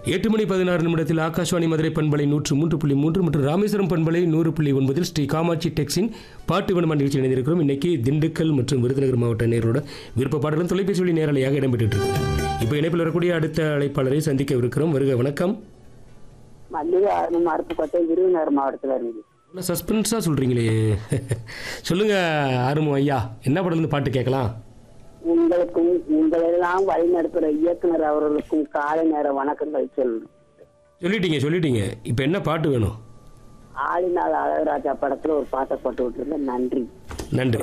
எட்டு மணி பதினாறு நிமிடத்தில் ஆகாஷ்வாணி மதுரை பண்பலை நூற்று மூன்று புள்ளி மூன்று மற்றும் ராமேஸ்வரம் பண்பலை நூறு புள்ளி ஒன்பதில் ஸ்ரீ காமாட்சி டெக்ஸின் பாட்டு வினமா நிகழ்ச்சி இணைந்திருக்கிறோம் இன்னைக்கு திண்டுக்கல் மற்றும் விருதுநகர் மாவட்ட நேரோட விருப்ப பாடலும் தொலைபேசி வழி நேரலையாக இடம்பெற்று இருக்கு இப்போ இணைப்பில் வரக்கூடிய அடுத்த அழைப்பாளரை சந்திக்கவிருக்கிறோம் வருக வணக்கம் மல்லிகை ஆரம்பம் அருப்புக்கோட்டை விருதுநகர் மாவட்டத்தில் இருக்குது சஸ்பென்ஸாக சொல்கிறீங்களே சொல்லுங்க ஆறுமு ஐயா என்ன படத்துலேருந்து பாட்டு கேட்கலாம் உங்களுக்கும் உங்களெல்லாம் வழிநடத்துகிற இயக்குனர் அவர்களுக்கும் காலை நேர வணக்கங்கள் சொல்லணும் சொல்லிட்டீங்க சொல்லிட்டீங்க இப்போ என்ன பாட்டு வேணும் ஆளினால் அழகராஜா படத்துல ஒரு பாட்டை போட்டு விட்டுருங்க நன்றி நன்றி